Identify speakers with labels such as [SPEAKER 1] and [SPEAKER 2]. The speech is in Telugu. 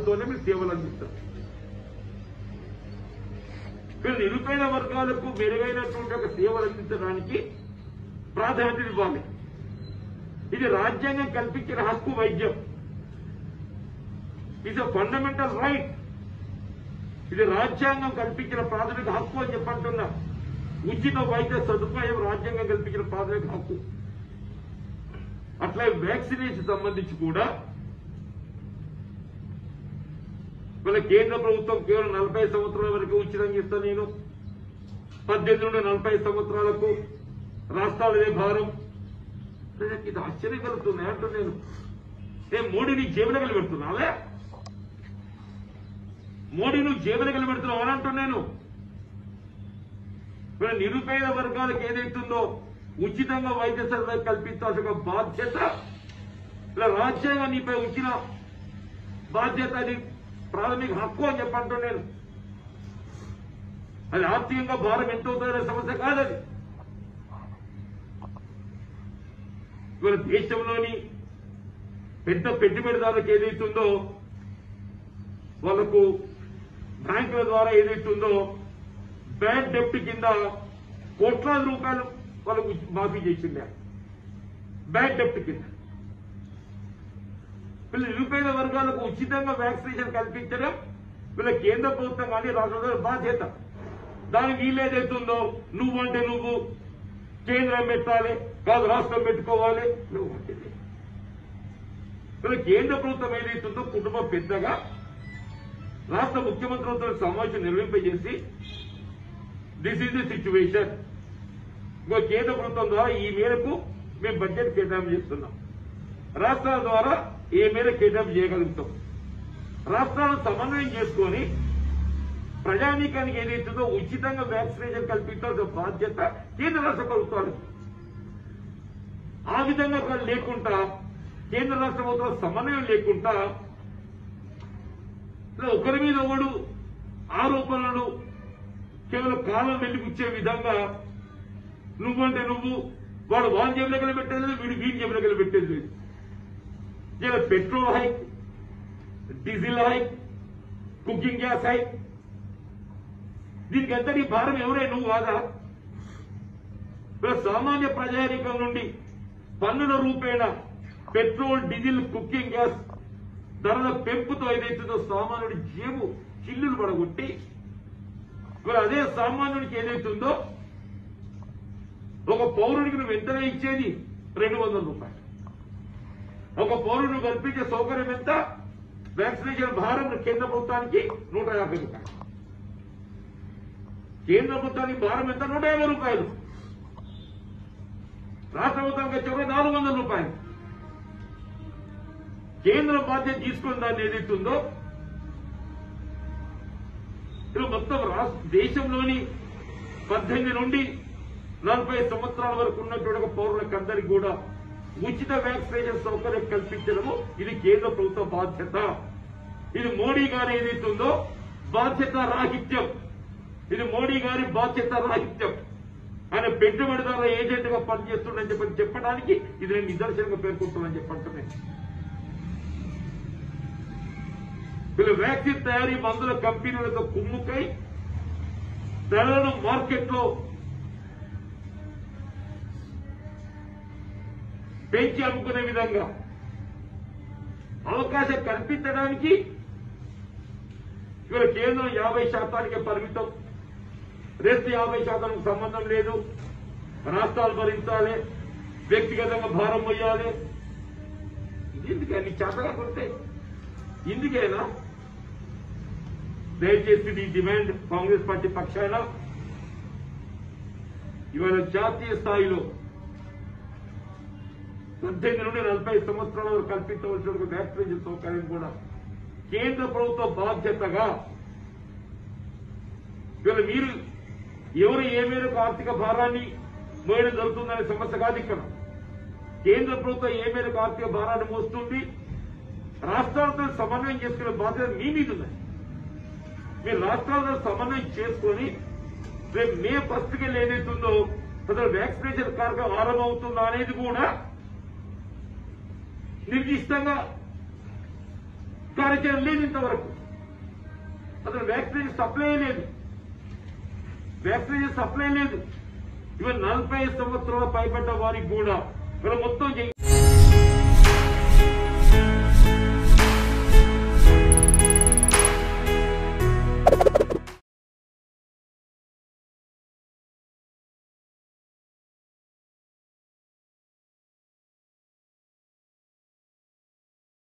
[SPEAKER 1] దానితోనే మీరు సేవలు అందిస్తారు మీరు నిరుపేద వర్గాలకు మెరుగైనటువంటి ఒక సేవలు అందించడానికి ప్రాధాన్యత ఇవ్వాలి ఇది రాజ్యాంగం కల్పించిన హక్కు వైద్యం ఇది ఫండమెంటల్ రైట్ ఇది రాజ్యాంగం కల్పించిన ప్రాథమిక హక్కు అని చెప్పంటున్నా ఉచిత వైద్య సదుపాయం రాజ్యాంగం కల్పించిన ప్రాథమిక హక్కు అట్లా వ్యాక్సినేషన్ సంబంధించి కూడా మన కేంద్ర ప్రభుత్వం కేవలం నలభై సంవత్సరాల వరకు ఉచితంగా ఇస్తా నేను పద్దెనిమిది నుండి నలభై సంవత్సరాలకు రాష్ట్రాలదే భారం నాకు ఇది ఆశ్చర్యం కలుగుతుంది అంటూ నేను ఏ మోడీ నీ జేబులో కలిగి పెడుతున్నావే మోడీ నువ్వు జేబులో కలిగి పెడుతున్నావు అని అంటున్నా నేను మరి నిరుపేద వర్గాలకు ఏదైతుందో ఉచితంగా వైద్య సదుపాయం కల్పించాల్సిన ఒక బాధ్యత ఇలా రాజ్యాంగం నీపై ఉంచిన బాధ్యత అది ప్రాథమిక హక్కు అని చెప్పంటూ నేను అది ఆర్థికంగా భారం ఎంత అవుతుందనే సమస్య కాదది ఇవాళ దేశంలోని పెద్ద పెట్టుబడిదారులకు ఏదైతుందో వాళ్ళకు బ్యాంకుల ద్వారా ఏదైతుందో బ్యాంక్ డెప్ట్ కింద కోట్లాది రూపాయలు వాళ్ళకు మాఫీ చేసిండే బ్యాంక్ డెప్ట్ కింద వీళ్ళ నిరుపేద వర్గాలకు ఉచితంగా వ్యాక్సినేషన్ కల్పించడం వీళ్ళ కేంద్ర ప్రభుత్వం కానీ రాష్ట్ర ప్రభుత్వం బాధ్యత దాని వీలేదైతుందో నువ్వు అంటే నువ్వు కేంద్రం పెట్టాలి కాదు రాష్ట్రం పెట్టుకోవాలి నువ్వు అంటే నీ. వీళ్ళ కేంద్ర ప్రభుత్వం ఏదైతుందో కుటుంబం పెద్దగా రాష్ట్ర ముఖ్యమంత్రులతో సమావేశం నిర్వహింపజేసి దిస్ ఈజ్ ది సిచ్యువేషన్ ఇంకో కేంద్ర ప్రభుత్వం ద్వారా ఈ మేరకు మేము బడ్జెట్ కేటాయింపు చేస్తున్నాం రాష్ట్రాల ద్వారా ఏ మేర కేటాయింపు చేయగలుగుతాం రాష్ట్రాలను సమన్వయం చేసుకొని ప్రజానీకానికి ఏదైతుందో ఉచితంగా వ్యాక్సినేషన్ కల్పించాల్సిన బాధ్యత కేంద్ర రాష్ట్ర ప్రభుత్వాలు ఆ విధంగా ఒకవేళ లేకుండా కేంద్ర రాష్ట్ర ప్రభుత్వం సమన్వయం లేకుండా ఇలా ఒకరి మీద ఒకడు ఆరోపణలు కేవలం కాలం వెలిపుచ్చే విధంగా నువ్వంటే నువ్వు వాడు వాన్ జేబులకెళ్ళి పెట్టేది లేదు వీడు వీడి జేబులకెళ్ళి పెట్టేది లేదు ఇలా petrol hike diesel hike cooking gas hike దీనికి ఎంతటి భారం ఎవరే నువ్వు కాదా ఇలా సామాన్య ప్రజానీకం నుండి పన్నుల రూపేణ పెట్రోల్ డీజిల్ కుకింగ్ గ్యాస్ ధరల పెంపుతో ఏదైతుందో సామాన్యుడి జేబు చిల్లులు పడగొట్టి మరి అదే సామాన్యుడికి ఏదైతుందో ఒక పౌరుడికి నువ్వు ఎంతనే ఇచ్చేది రెండు వందల రూపాయలు ఒక పౌరుడు కల్పించే సౌకర్యం ఎంత వ్యాక్సినేషన్ భారం కేంద్ర ప్రభుత్వానికి నూట యాభై రూపాయలు కేంద్ర ప్రభుత్వానికి భారం ఎంత నూట యాభై రూపాయలు రాష్ట్ర ప్రభుత్వానికి వచ్చే నాలుగు వందల రూపాయలు కేంద్రం బాధ్యత తీసుకున్న దాన్ని ఏదైతుందో ఇలా మొత్తం రాష్ట్ర దేశంలోని పద్దెనిమిది నుండి నలభై సంవత్సరాల వరకు ఉన్నటువంటి ఒక పౌరులకు అందరికీ కూడా ఉచిత వ్యాక్సినేషన్ సౌకర్యం కల్పించడము ఇది కేంద్ర ప్రభుత్వ బాధ్యత ఇది మోడీ గారి ఏదైతుందో బాధ్యత రాహిత్యం ఇది మోడీ గారి బాధ్యత రాహిత్యం ఆయన పెట్టుబడిదారుల ఏజెంట్ గా పనిచేస్తుండని చెప్పని చెప్పడానికి ఇది నేను నిదర్శనంగా పేర్కొంటున్నానని చెప్పంటున్నాను వీళ్ళు వ్యాక్సిన్ తయారీ మందుల కంపెనీలతో కుమ్ముకై ధరలను మార్కెట్లో పెంచి అమ్ముకునే విధంగా అవకాశం కల్పించడానికి ఇవాళ కేంద్రం యాభై శాతానికి పరిమితం రెస్ట్ యాభై శాతానికి సంబంధం లేదు రాష్ట్రాలు భరించాలి వ్యక్తిగతంగా భారం పోయాలి ఎందుకు అన్ని చేతగా కొడితే ఇందుకేనా దయచేసి ఈ డిమాండ్ కాంగ్రెస్ పార్టీ పక్షాన ఇవాళ జాతీయ స్థాయిలో పద్దెనిమిది నుండి నలభై సంవత్సరాల వరకు కల్పించవలసిన వ్యాక్సినేషన్ సౌకర్యం కూడా కేంద్ర ప్రభుత్వ బాధ్యతగా ఇవాళ మీరు ఎవరు ఏ మేరకు ఆర్థిక భారాన్ని మోయడం జరుగుతుందనే సమస్య కాదు ఇక్కడ కేంద్ర ప్రభుత్వం ఏ మేరకు ఆర్థిక భారాన్ని మోస్తుంది రాష్ట్రాలతో సమన్వయం చేసుకునే బాధ్యత మీ మీద ఉన్నది మీరు రాష్ట్రాలతో సమన్వయం చేసుకొని రేపు మే ఫస్ట్ కి ఏదైతుందో అసలు వ్యాక్సినేషన్ కార్యక్రమం ఆరంభమవుతుందా అనేది కూడా నిర్దిష్టంగా కార్యాచరణ లేదు ఇంతవరకు అసలు వ్యాక్సినేషన్ సప్లై లేదు వ్యాక్సినేషన్ సప్లై లేదు ఇవన్న నలభై సంవత్సరాల పైబడ్డ వారికి కూడా ఇవాళ మొత్తం